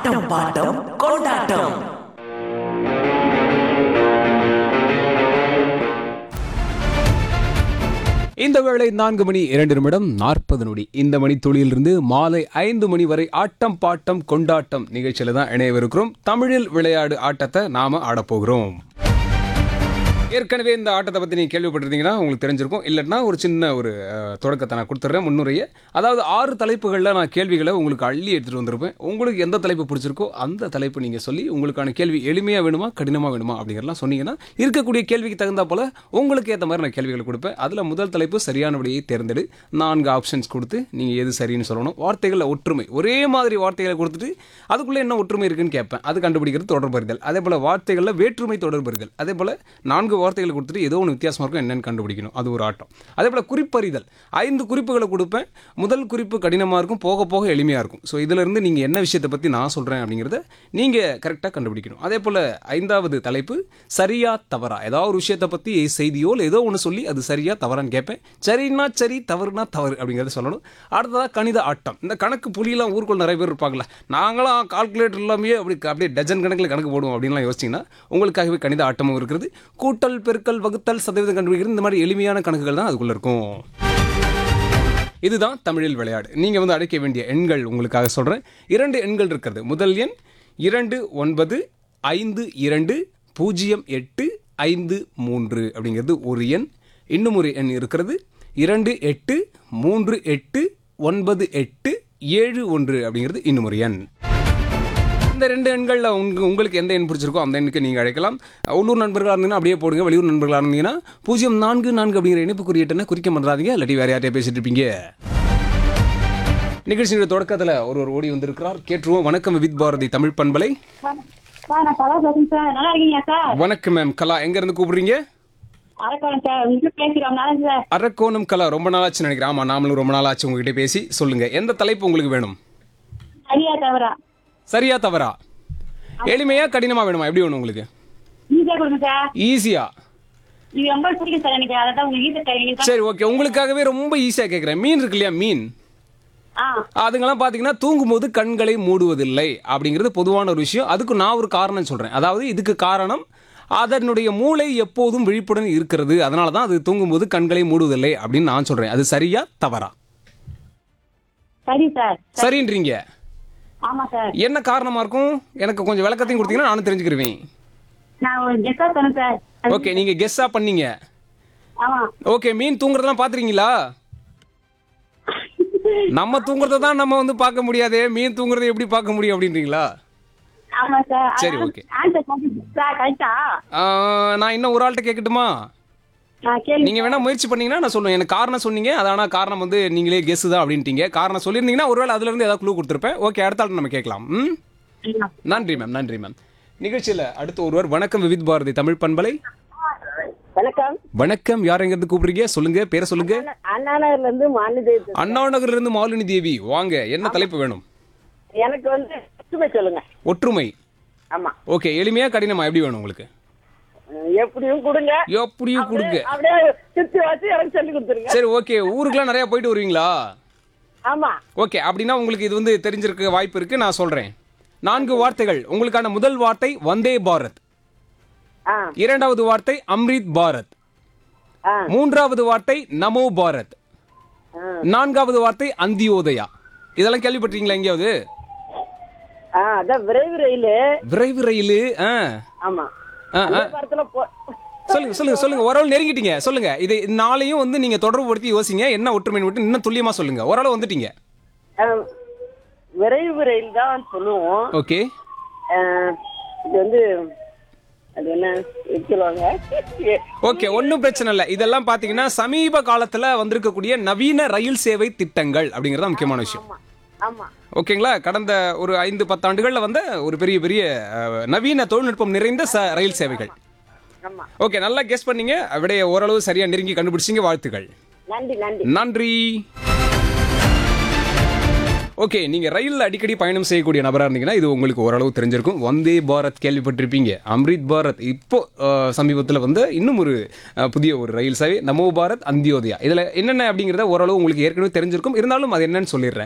ஆட்டம் bottom கொண்டாட்டம் இந்த வேளை நான்கு மணி இரண்டு நிமிடம் நாற்பது நொடி இந்த மணி துளியிலிருந்து மாலை ஐந்து மணி வரை ஆட்டம் பாட்டம் கொண்டாட்டம் நிகழ்ச்சியில தான் இணையவிருக்கிறோம் தமிழில் விளையாடு ஆட்டத்தை நாம ஆடப்போகிறோம் ஏற்கனவே இந்த ஆட்டத்தை பற்றி நீங்கள் கேள்விப்பட்டிருந்தீங்கன்னா உங்களுக்கு தெரிஞ்சிருக்கும் இல்லைன்னா ஒரு சின்ன ஒரு அஹ், தொடக்கத்தை நான் கொடுத்துட்றேன் முன்னுரையை அதாவது ஆறு தலைப்புகளில் நான் கேள்விகளை உங்களுக்கு அள்ளி எடுத்துகிட்டு வந்திருப்பேன் உங்களுக்கு எந்த தலைப்பு பிடிச்சிருக்கோ அந்த தலைப்பு நீங்கள் சொல்லி உங்களுக்கான கேள்வி எளிமையாக வேணுமா கடினமாக வேணுமா அப்படிங்கிறலாம் சொன்னீங்கன்னா இருக்கக்கூடிய கேள்விக்கு தகுந்தா போல் உங்களுக்கு ஏற்ற மாதிரி நான் கேள்விகளை கொடுப்பேன் அதில் முதல் தலைப்பு சரியான விடையை தேர்ந்தெடு நான்கு ஆப்ஷன்ஸ் கொடுத்து நீங்கள் எது சரின்னு சொல்லணும் வார்த்தைகளில் ஒற்றுமை ஒரே மாதிரி வார்த்தைகளை கொடுத்துட்டு அதுக்குள்ளே என்ன ஒற்றுமை இருக்குன்னு கேட்பேன் அது கண்டுபிடிக்கிறது தொடர்பறிதல் அதே போல் வார்த்தைகளில் வேற்றுமை தொடர்பறிதல் அதே போல் நான்கு வார்த்தைகளை கொடுத்துட்டு ஏதோ ஒன்று வித்தியாசமாக இருக்கும் என்னன்னு கண்டுபிடிக்கணும் அது ஒரு ஆட்டம் அதே போல் குறிப்பறிதல் ஐந்து குறிப்புகளை கொடுப்பேன் முதல் குறிப்பு கடினமாக இருக்கும் போக போக எளிமையாக இருக்கும் ஸோ இதிலிருந்து நீங்கள் என்ன விஷயத்தை பற்றி நான் சொல்கிறேன் அப்படிங்கிறத நீங்கள் கரெக்டாக கண்டுபிடிக்கணும் அதே போல் ஐந்தாவது தலைப்பு சரியா தவறா ஏதாவது ஒரு விஷயத்தை பற்றி செய்தியோ இல்லை ஏதோ ஒன்று சொல்லி அது சரியா தவறான்னு கேட்பேன் சரின்னா சரி தவறுனா தவறு அப்படிங்கிறத சொல்லணும் அடுத்ததாக கணித ஆட்டம் இந்த கணக்கு புலியெல்லாம் ஊருக்குள்ள நிறைய பேர் இருப்பாங்களே நாங்களாம் கால்குலேட்டர் இல்லாமையே அப்படி அப்படியே டஜன் கணக்கில் கணக்கு போடுவோம் அப்படின்லாம் யோசிச்சிங்கன்னா உங்களுக்காகவே கணித ஆட்டமும் இருக்கிறது கூட்டல் பெருக்கல் வகுத்தல் சதவீதம் கண்டுபிடிக்கிறது இந்த மாதிரி எளிமையான கணக்குகள் தான் அதுக்குள்ளே இருக்கும் இதுதான் தமிழில் விளையாடு நீங்கள் வந்து அழைக்க வேண்டிய எண்கள் உங்களுக்காக சொல்கிறேன் இரண்டு எண்கள் இருக்கிறது முதல் எண் இரண்டு ஒன்பது ஐந்து இரண்டு பூஜ்ஜியம் எட்டு ஐந்து மூன்று அப்படிங்கிறது ஒரு எண் இன்னும் ஒரு எண் இருக்கிறது இரண்டு எட்டு மூன்று எட்டு ஒன்பது எட்டு ஏழு ஒன்று அப்படிங்கிறது இன்னும் ஒரு எண் இந்த ரெண்டு எண்களில் உங்க உங்களுக்கு எந்த எண் பிடிச்சிருக்கோ அந்த எண்ணுக்கு நீங்கள் அழைக்கலாம் உள்ளூர் நண்பர்களாக இருந்தீங்கன்னா அப்படியே போடுங்க வெளியூர் நண்பர்களாக இருந்தீங்கன்னா பூஜ்ஜியம் நான்கு நான்கு அப்படிங்கிற இணைப்பு குறியீட்டனை குறிக்க பண்ணுறாதீங்க இல்லாட்டி வேறு யார்ட்டையா பேசிட்டு இருப்பீங்க நிகழ்ச்சியுடைய தொடக்கத்தில் ஒருவர் ஓடி வந்திருக்கிறார் கேட்டுருவோம் வணக்கம் வித் பாரதி தமிழ் பண்பலை சார் நான் கலா பேசுறேன் சார் நல்லா இருக்கீங்க சார் வணக்கம் மேம் கலா எங்கேருந்து கூப்பிடுறீங்க அரக்கோணம் சார் உங்களுக்கு பேசுகிறோம் நல்லா சார் அரக்கோணம் கலா ரொம்ப நாளாச்சு நினைக்கிறேன் ஆமாம் நாமளும் ரொம்ப நாளாச்சு உங்ககிட்ட பேசி சொல்லுங்கள் எந்த தலைப்பு உங்களுக்கு வேணும் சரியா தவிர சரியா தவறா எளிமையா கடினமாக வேணுமா எப்படி வேணும் உங்களுக்கு ஈஸியா கொடுங்க சார் ஈஸியாக இது ரொம்ப பிடிக்கும் சார் எனக்கு அதான் உங்களுக்கு ஈஸியா தெரியும் சரி ஓகே உங்களுக்காகவே ரொம்ப ஈஸியாக கேட்குறேன் மீன் இருக்கு இல்லையா மீன் ஆ அதுங்கெல்லாம் பார்த்தீங்கன்னா தூங்கும்போது கண்களை மூடுவதில்லை அப்படிங்கிறது பொதுவான ஒரு விஷயம் அதுக்கு நான் ஒரு காரணம் சொல்கிறேன் அதாவது இதுக்கு காரணம் அதனுடைய மூளை எப்போதும் விழிப்புடன் இருக்கிறது அதனால தான் அது தூங்கும்போது கண்களை மூடுவதில்லை அப்படின்னு நான் சொல்கிறேன் அது சரியா தவறா சரி சார் சரின்றீங்க ஆமா சார் என்ன காரணமாக இருக்கும் எனக்கு கொஞ்சம் விளக்கத்தையும் கொடுத்தீங்கன்னா நானும் தெரிஞ்சுக்கிருவேன் நான் ஒரு கெஸ்டா தரேன் சார் ஓகே நீங்கள் கெஸ்ஸாக பண்ணீங்க ஆமா ஓகே மீன் தூங்குறதெல்லாம் பார்த்துறீங்களா நம்ம தூங்குறத தான் நம்ம வந்து பார்க்க முடியாதே மீன் தூங்குறதை எப்படி பார்க்க முடியும் அப்படின்றீங்களா ஆமா சார் சரி, okay. ஆன்சர் சார் கரெக்டா ஆஹ், நான் இன்னும் ஒரு ஆள்கிட்ட கேட்கட்டுமா நான் கேள்வி நீங்க வேணா முயற்சி பண்ணீங்கன்னா நான் சொல்லுவேன் எனக்கு காரணம் சொன்னீங்க அது ஆனா காரணம் வந்து நீங்களே கெஸ் தான் அப்படின்ட்டீங்க காரணம் சொல்லியிருந்தீங்கன்னா ஒருவேளை அதுல இருந்து ஏதாவது க்ளூ கொடுத்துருப்பேன் ஓகே அடுத்த ஆள் நம்ம கேட்கலாம் ம் நன்றி மேம் நன்றி மேம் நிகழ்ச்சியில் அடுத்து ஒருவர் வணக்கம் விவித் பாரதி தமிழ் பண்பலை வணக்கம் வணக்கம் யார் எங்கிறது கூப்பிடுறீங்க சொல்லுங்க பேரை சொல்லுங்க அண்ணா நகர்ல இருந்து மாநில அண்ணா நகர்ல இருந்து மாலினி தேவி வாங்க என்ன தலைப்பு வேணும் எனக்கு வந்து ஒற்றுமை சொல்லுங்க ஒற்றுமை ஆமா ஓகே எளிமையா கடினமா எப்படி வேணும் உங்களுக்கு உம், எப்படியும் கொடுங்க எப்படியும் கொடுங்க அப்படியே சுத்தி வச்சு எனக்கு சொல்லி கொடுத்துருங்க சரி ஓகே ஊருக்குலாம் நிறைய போயிட்டு வருவீங்களா ஆமா ஓகே அப்படின்னா உங்களுக்கு இது வந்து தெரிஞ்சிருக்க வாய்ப்பு இருக்கு நான் சொல்றேன் நான்கு வார்த்தைகள் உங்களுக்கான முதல் வார்த்தை வந்தே பாரத் ஆ இரண்டாவது வார்த்தை அம்ரித் பாரத் ஆ மூன்றாவது வார்த்தை நமோ பாரத் ஆ. நான்காவது வார்த்தை அந்தியோதயா இதெல்லாம் கேள்விப்பட்டீங்களா எங்கேயாவது ஆ அதான் விரைவு ரயில் விரைவு ரயிலு ஆ ஆமா ஆ, ஆ. படத்துல போ சொல்லுங்க சொல்லுங்க சொல்லுங்க ஓரளவு நெருங்கிட்டீங்க சொல்லுங்க இது நாளையும் வந்து நீங்க தொடர்புபடுத்தி யோசிங்க என்ன ஒற்றுமை விட்டு இன்னும் துல்லியமா சொல்லுங்க ஓரளவு வந்துட்டீங்க ஆ, விரைவு ரயில் தான் சொல்லுவோம் ஓகே ஆ, இது வந்து அது என்ன இது சொல்லுவாங்க ஓகே ஒன்றும் பிரச்சனை இல்லை இதெல்லாம் பார்த்தீங்கன்னா சமீப காலத்தில் வந்திருக்கக்கூடிய நவீன ரயில் சேவை திட்டங்கள் அப்படிங்கிறது தான் முக்கியமான விஷயம் ஆமா ஆமா ஓகேங்களா கடந்த ஒரு ஐந்து பத்தாண்டுகளில் வந்த ஒரு பெரிய பெரிய அஹ், நவீன தொழில்நுட்பம் நிறைந்த ச ரயில் சேவைகள் ஆமா ஓகே நல்லா கெஸ் பண்ணீங்க விடைய ஓரளவு சரியா நெருங்கி கண்டுபிடிச்சிங்க வாழ்த்துக்கள் நன்றி நன்றி நன்றி ஓகே நீங்க ரயில்ல அடிக்கடி பயணம் செய்யக்கூடிய நபரா இருந்தீங்கன்னா இது உங்களுக்கு ஓரளவு தெரிஞ்சிருக்கும் வந்தே பாரத் கேள்விப்பட்டிருப்பீங்க அம்ரித் பாரத் இப்போ அஹ், சமீபத்துல வந்து இன்னும் ஒரு அஹ், புதிய ஒரு ரயில் சேவை நமோ பாரத் அந்தியோதயா இதுல என்னென்ன அப்படிங்கறத ஓரளவு உங்களுக்கு ஏற்கனவே தெரிஞ்சிருக்கும் இருந்தாலும் அது என்னன்னு சொல்லிடுறேன்